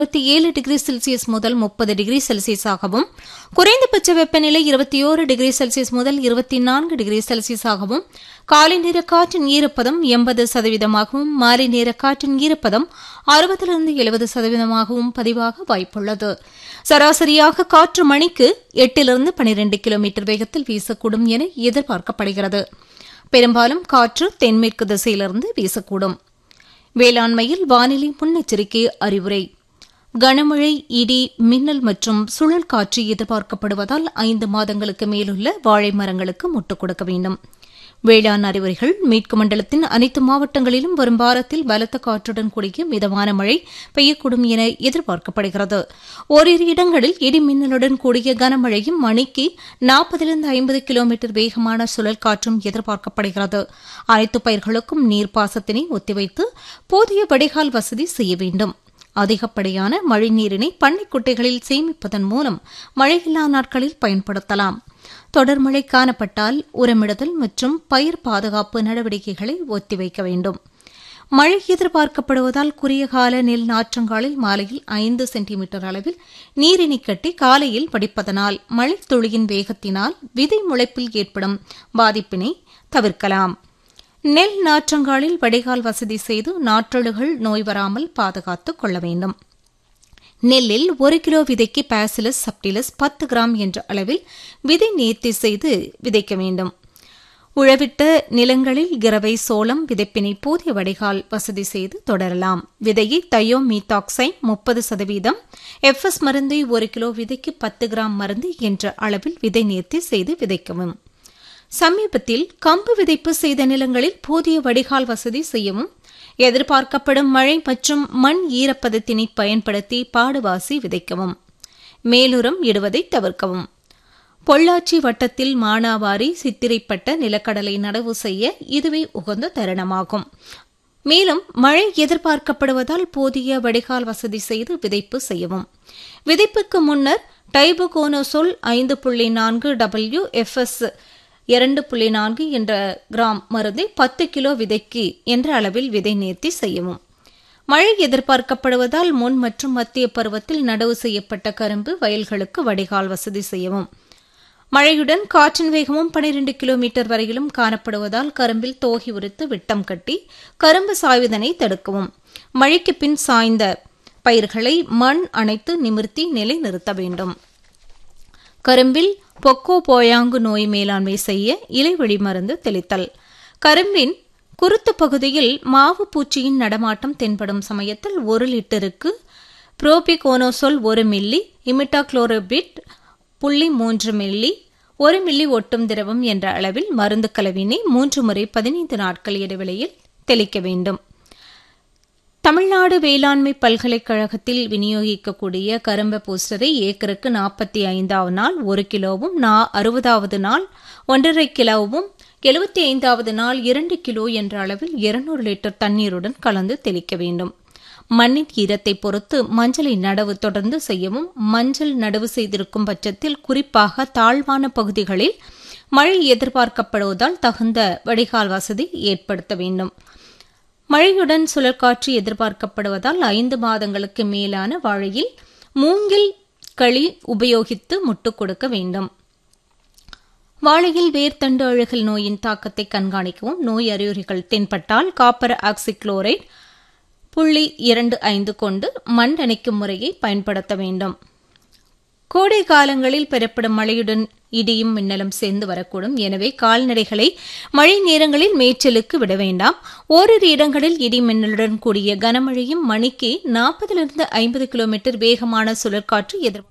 இருபத்தி ஏழு degree Celsius முதல் முப்பது டிகிரி செல்சியஸாகவும் குறைந்தபட்ச வெப்பநிலை இருபத்தி ஓரு டிகிரி செல்சியஸ் முதல் இருபத்தி நான்கு டிகிரி செல்சியஸாகவும் காலை நேர காற்றின் ஈரப்பதம் எண்பது சதவீதமாகவும் மாலை நேர காற்றின் ஈரப்பதம் அறுபதிலிருந்து எழுபது சதவீதமாகவும் பதிவாக வாய்ப்புள்ளது சராசரியாக காற்று மணிக்கு எட்டிலிருந்து பனிரெண்டு கிலோமீட்டர் வேகத்தில் வீசக்கூடும் என எதிர்பார்க்கப்படுகிறது பெரும்பாலும் காற்று தென்மேற்கு திசையிலிருந்து வீசக்கூடும் வேளாண்மையில் வானிலை முன்னெச்சரிக்கை அறிவுரை கனமழை இடி மின்னல் மற்றும் சுழல் காற்று எதிர்பார்க்கப்படுவதால் ஐந்து மாதங்களுக்கு மேலுள்ள வாழை மரங்களுக்கு முட்டுக் கொடுக்க வேண்டும் வேளாண் அறிவுரைகள் மேற்கு மண்டலத்தின் அனைத்து மாவட்டங்களிலும் வரும் வாரத்தில் பலத்த காற்றுடன் கூடிய மிதமான மழை பெய்யக்கூடும் என எதிர்பார்க்கப்படுகிறது ஓரிரு இடங்களில் இடி மின்னலுடன் கூடிய கனமழையும் மணிக்கு நாற்பதிலிருந்து ஐம்பது கிலோமீட்டர் வேகமான சுழல் காற்றும் எதிர்பார்க்கப்படுகிறது அனைத்து பயிர்களுக்கும் நீர்ப்பாசத்தினை ஒத்திவைத்து போதிய வடிகால் வசதி செய்ய வேண்டும் அதிகப்படியான மழைநீரினை பண்ணைக் குட்டைகளில் சேமிப்பதன் மூலம் மழையில்லா நாட்களில் பயன்படுத்தலாம் தொடர் மழை காணப்பட்டால் உரமிடுதல் மற்றும் பயிர் பாதுகாப்பு நடவடிக்கைகளை ஒத்திவைக்க வேண்டும் மழை எதிர்பார்க்கப்படுவதால் குறுகிய கால நெல் நாற்றங்காலில் மாலையில் ஐந்து சென்டிமீட்டர் அளவில் நீரினை கட்டி காலையில் வடிப்பதனால் மழை துளியின் வேகத்தினால் விதை முளைப்பில் ஏற்படும் பாதிப்பினை தவிர்க்கலாம் நெல் நாற்றங்காலில் வடிகால் வசதி செய்து நாற்றழுகள் நோய் வராமல் பாதுகாத்துக் கொள்ள வேண்டும் நெல்லில் ஒரு கிலோ விதைக்கு பாசிலஸ் சப்டிலஸ் பத்து கிராம் என்ற அளவில் விதை நேர்த்தி செய்து விதைக்க வேண்டும் உழவிட்ட நிலங்களில் கிரவை சோளம் விதைப்பினை போதிய வடிகால் வசதி செய்து தொடரலாம் விதையை தையோ மீத்தாக்சைன் முப்பது சதவீதம் எஃப்எஸ் மருந்தை ஒரு கிலோ விதைக்கு பத்து கிராம் மருந்து என்ற அளவில் விதை நேர்த்தி செய்து விதைக்கவும் சமீபத்தில் கம்பு விதைப்பு செய்த நிலங்களில் போதிய வடிகால் வசதி செய்யவும் எதிர்பார்க்கப்படும் மழை மற்றும் மண் ஈரப்பதத்தினை பயன்படுத்தி பாடுவாசி விதைக்கவும் மேலுரம் இடுவதை தவிர்க்கவும் பொள்ளாச்சி வட்டத்தில் மானாவாரி சித்திரைப்பட்ட நிலக்கடலை நடவு செய்ய இதுவே உகந்த தருணமாகும் மேலும் மழை எதிர்பார்க்கப்படுவதால் போதிய வடிகால் வசதி செய்து விதைப்பு செய்யவும் விதைப்புக்கு முன்னர் டைபுகோனோசோல் ஐந்து புள்ளி நான்கு டபிள்யூ எஃப்எஸ் இரண்டு புள்ளி நான்கு என்ற கிராம் மருந்தை பத்து கிலோ விதைக்கு என்ற அளவில் விதை நேர்த்தி செய்யவும் மழை எதிர்பார்க்கப்படுவதால் முன் மற்றும் மத்திய பருவத்தில் நடவு செய்யப்பட்ட கரும்பு வயல்களுக்கு வடிகால் வசதி செய்யவும் மழையுடன் காற்றின் வேகமும் பனிரெண்டு கிலோமீட்டர் வரையிலும் காணப்படுவதால் கரும்பில் தோகி உரித்து விட்டம் கட்டி கரும்பு சாய்வதனை தடுக்கவும் மழைக்கு பின் சாய்ந்த பயிர்களை மண் அணைத்து நிமிர்த்தி நிலை நிறுத்த வேண்டும் கரும்பில் பொக்கோ போயாங்கு நோய் மேலாண்மை செய்ய இலைவழி மருந்து தெளித்தல் கரும்பின் குருத்து பகுதியில் மாவு பூச்சியின் நடமாட்டம் தென்படும் சமயத்தில் ஒரு லிட்டருக்கு புரோபிகோனோசோல் ஒரு மில்லி இமிட்டாக்ளோரோபிட் புள்ளி மூன்று மில்லி ஒரு மில்லி ஒட்டும் திரவம் என்ற அளவில் மருந்து கலவினை மூன்று முறை பதினைந்து நாட்கள் இடைவெளியில் தெளிக்க வேண்டும் தமிழ்நாடு வேளாண்மை பல்கலைக்கழகத்தில் விநியோகிக்கக்கூடிய கரும்பு போஸ்டரை ஏக்கருக்கு நாற்பத்தி ஐந்தாவது நாள் ஒரு கிலோவும் நா அறுபதாவது நாள் ஒன்றரை கிலோவும் எழுபத்தி ஐந்தாவது நாள் இரண்டு கிலோ என்ற அளவில் இருநூறு லிட்டர் தண்ணீருடன் கலந்து தெளிக்க வேண்டும் மண்ணின் ஈரத்தை பொறுத்து மஞ்சளை நடவு தொடர்ந்து செய்யவும் மஞ்சள் நடவு செய்திருக்கும் பட்சத்தில் குறிப்பாக தாழ்வான பகுதிகளில் மழை எதிர்பார்க்கப்படுவதால் தகுந்த வடிகால் வசதி ஏற்படுத்த வேண்டும் மழையுடன் சுழற்காற்று எதிர்பார்க்கப்படுவதால் ஐந்து மாதங்களுக்கு மேலான வாழையில் மூங்கில் களி உபயோகித்து முட்டுக் கொடுக்க வேண்டும் வாழையில் வேர்த்தண்டு அழுகல் நோயின் தாக்கத்தை கண்காணிக்கவும் நோய் அறிகுறிகள் தென்பட்டால் காப்பர் ஆக்சிக்ளோரைட் புள்ளி இரண்டு ஐந்து கொண்டு மண் அணைக்கும் முறையை பயன்படுத்த வேண்டும் கோடை காலங்களில் பெறப்படும் மழையுடன் இடியும் மின்னலும் சேர்ந்து வரக்கூடும் எனவே கால்நடைகளை மழை நேரங்களில் மேய்ச்சலுக்கு விட வேண்டாம் ஓரிரு இடங்களில் இடி மின்னலுடன் கூடிய கனமழையும் மணிக்கு நாற்பதிலிருந்து ஐம்பது கிலோமீட்டர் வேகமான சுழற்காற்று எதிர்